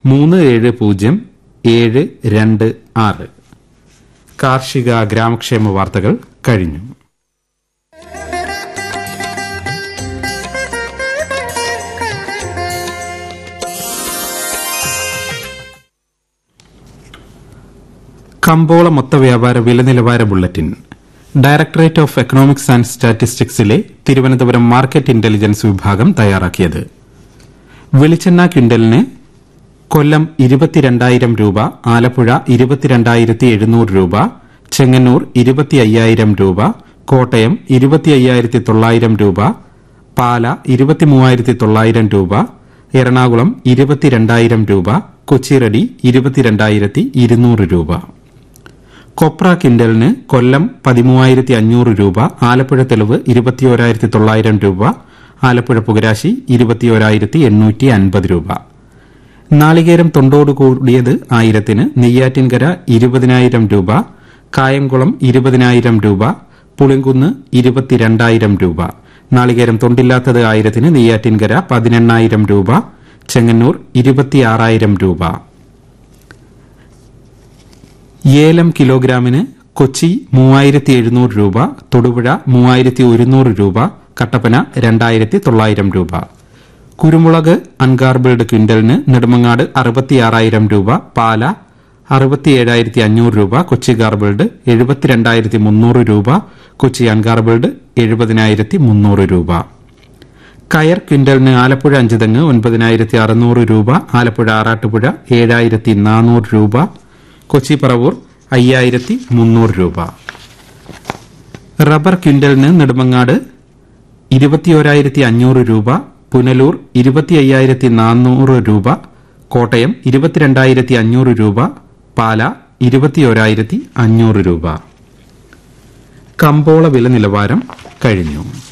മൂന്ന് ഏഴ് പൂജ്യം ഏഴ് രണ്ട് ആറ് കാർഷിക ഗ്രാമക്ഷേമ വാർത്തകൾ കഴിഞ്ഞു കമ്പോള മൊത്ത വ്യാപാര വില നിലവാര bulletin directorate of economics and സ്റ്റാറ്റിസ്റ്റിക്സിലെ തിരുവനന്തപുരം മാർക്കറ്റ് ഇന്റലിജൻസ് വിഭാഗം തയ്യാറാക്കിയത് വെളിച്ചെണ്ണ ക്വിന്റലിന് കൊല്ലം ഇരുപത്തിരണ്ടായിരം രൂപ ആലപ്പുഴ ഇരുപത്തിരണ്ടായിരത്തി എഴുന്നൂറ് രൂപ ചെങ്ങന്നൂർ ഇരുപത്തി അയ്യായിരം രൂപ കോട്ടയം ഇരുപത്തി അയ്യായിരത്തി തൊള്ളായിരം രൂപ പാല ഇരുപത്തിമൂവായിരത്തി തൊള്ളായിരം രൂപ എറണാകുളം ഇരുപത്തിരണ്ടായിരം രൂപ കൊച്ചിറടി ഇരുപത്തിരണ്ടായിരത്തി ഇരുന്നൂറ് രൂപ കൊപ്ര കിൻഡലിന് കൊല്ലം പതിമൂവായിരത്തി അഞ്ഞൂറ് രൂപ ആലപ്പുഴ തെളിവ് ഇരുപത്തിയോരായിരത്തി തൊള്ളായിരം രൂപ ആലപ്പുഴ പുകരാശി ഇരുപത്തിയോരായിരത്തി എണ്ണൂറ്റി അൻപത് രൂപ നാളികേരം തൊണ്ടോട് കൂടിയത് ആയിരത്തിന് നെയ്യാറ്റിൻകര ഇരുപതിനായിരം രൂപ കായംകുളം ഇരുപതിനായിരം രൂപ പുളിങ്കുന്ന് ഇരുപത്തിരണ്ടായിരം രൂപ നാളികേരം തൊണ്ടില്ലാത്തത് ആയിരത്തിന് നെയ്യാറ്റിൻകര പതിനെണ്ണായിരം രൂപ ചെങ്ങന്നൂർ ഇരുപത്തിയാറായിരം രൂപ ഏലം കിലോഗ്രാമിന് കൊച്ചി മൂവായിരത്തി എഴുന്നൂറ് രൂപ തൊടുപുഴ മൂവായിരത്തി ഒരുന്നൂറ് രൂപ കട്ടപ്പന രണ്ടായിരത്തി തൊള്ളായിരം രൂപ കുരുമുളക് അൺഗാർബിൾഡ് ക്വിന്റലിന് നെടുമങ്ങാട് അറുപത്തിയാറായിരം രൂപ പാല അറുപത്തിയേഴായിരത്തി അഞ്ഞൂറ് രൂപ കൊച്ചി ഗാർബിൾഡ് എഴുപത്തിരണ്ടായിരത്തി മുന്നൂറ് രൂപ കൊച്ചി അൺഗാർബിൾഡ് എഴുപതിനായിരത്തി മുന്നൂറ് രൂപ കയർ ക്വിന്റലിന് ആലപ്പുഴ അഞ്ചുതെങ്ങ് ഒൻപതിനായിരത്തി അറുന്നൂറ് രൂപ ആലപ്പുഴ ആറാട്ടുപുഴ ഏഴായിരത്തി നാനൂറ് രൂപ കൊച്ചി പറവൂർ അയ്യായിരത്തി മുന്നൂറ് രൂപ റബ്ബർ ക്വിന്റലിന് നെടുമങ്ങാട് ഇരുപത്തിയോരായിരത്തി അഞ്ഞൂറ് രൂപ പുനലൂർ ഇരുപത്തി അയ്യായിരത്തി നാനൂറ് രൂപ കോട്ടയം ഇരുപത്തിരണ്ടായിരത്തി അഞ്ഞൂറ് രൂപ പാല ഇരുപത്തിയോരായിരത്തി അഞ്ഞൂറ് രൂപ കമ്പോള വില നിലവാരം കഴിഞ്ഞു